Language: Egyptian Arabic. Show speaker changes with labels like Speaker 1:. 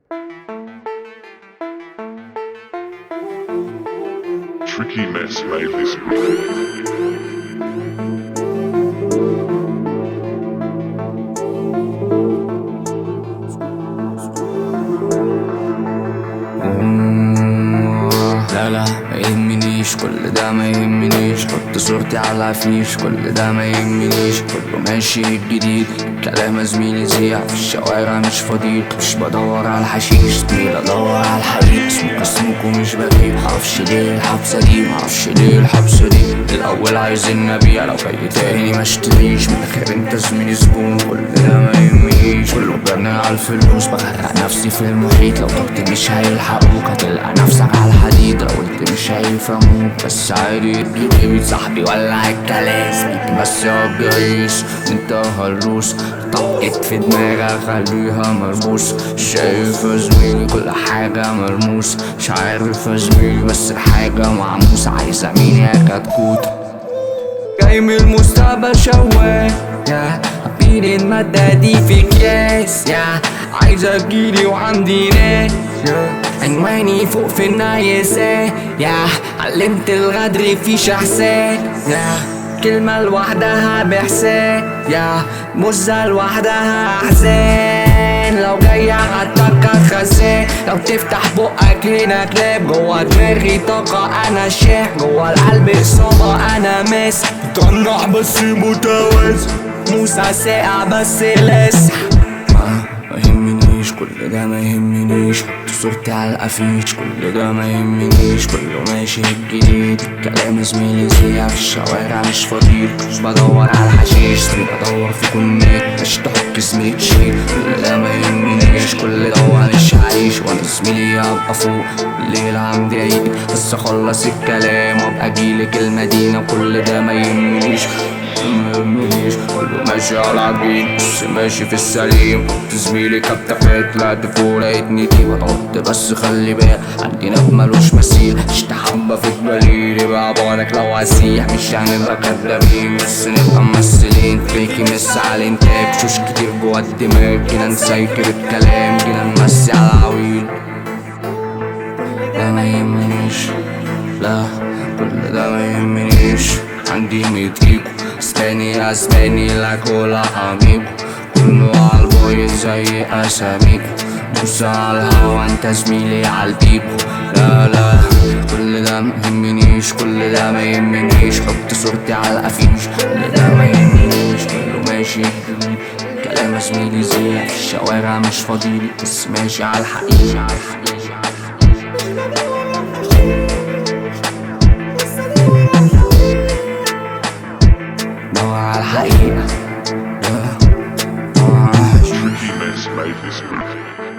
Speaker 1: Tricky Mess made this movie.
Speaker 2: لا لا ما يهمنيش كل ده ما يهمنيش حط صورتي على العفيش كل ده ما يهمنيش كله ماشي جديد كلام زميلي زيع في الشوارع مش فضيل مش بدور على الحشيش زميل ادور على الحريق اسمك اسمك ومش بغيب معرفش ليه الحبسة دي معرفش ليه الحبسة دي الاول عايزين نبيع لو جاي تاني ما اشتريش من الاخر انت زميلي زبون كل ده ما يهمنيش كله بيرمي على الفلوس بغرق نفسي في المحيط لو طبت مش هيلحقوك هتلقى نفسك على الحديد لو قلت مش هيفهموك بس عادي بيجي صاحبي ولع الكلاس بس يا بيعيش انت هلوس طبقت في دماغك خليها مرموس شايف يا زميلي كل حاجة مرموس مش عارف يا زميلي بس الحاجة معموسة عايزة مين يا كتكوت جاي من المستقبل شواك يا حبيبي المادة دي في اكياس يا عايز اجيلي وعندي ناس يا عنواني فوق في النايسة يا علمت الغدر في شحسات يا كلمة لوحدها بإحسان يا مزة لوحدها أحزان لو جاية هتفكر خزان لو تفتح بقك هنا كلاب جوا دماغي طاقة أنا شاح جوا القلب إصابة أنا ماس طنح بس متوازن موسى ساقع بس لاسع ما ما يهمنيش كل ده ما يهمنيش حط صورتي على الافيش كل ده ما يهمنيش كله ماشي جديد كلام زميلي زيع في الشوارع مش فضيل مش بدور على الحشيش زميلي بدور في كونات مش تحط زميلي تشيل كل ده ما يهمنيش كل ده وانا مش هعيش وانا زميلي هبقى فوق الليل عندي عيد بس اخلص الكلام وابقى اجيلك المدينة كل ده ما يهمنيش ما يهمنيش كله ماشي على العجين بس ماشي في السليم قلت زميلي كابتن طلعت فوق لقيتني دي بتقط بس خلي بالك عندي ناب ملوش مثيل اشتحبة في الجليل يبقى بعدك لو هسيح مش هنبقى كدابين بس نبقى ممثلين فيكي مس على الانتاج شوش كتير جوا الدماغ جينا نسيكر الكلام جينا نمسي على العويل ده ما يهمنيش لا كل ده ما يهمنيش عندي ميت ايكو اسباني اسباني لا كولا اميجو كله عالبوي زي اساميكو بص على الهوا انت زميلي عالبيبو لا لا كل ده ما يهمنيش كل ده ما يهمنيش حط صورتي على الافيش كل ده ما يهمنيش كله ماشي كلام زميلي زي في الشوارع مش فاضيلي بس ماشي على الحقيقة على الحقيقة دور على الحقيقة دور على الحقيقة
Speaker 1: Tricky Mess made this movie.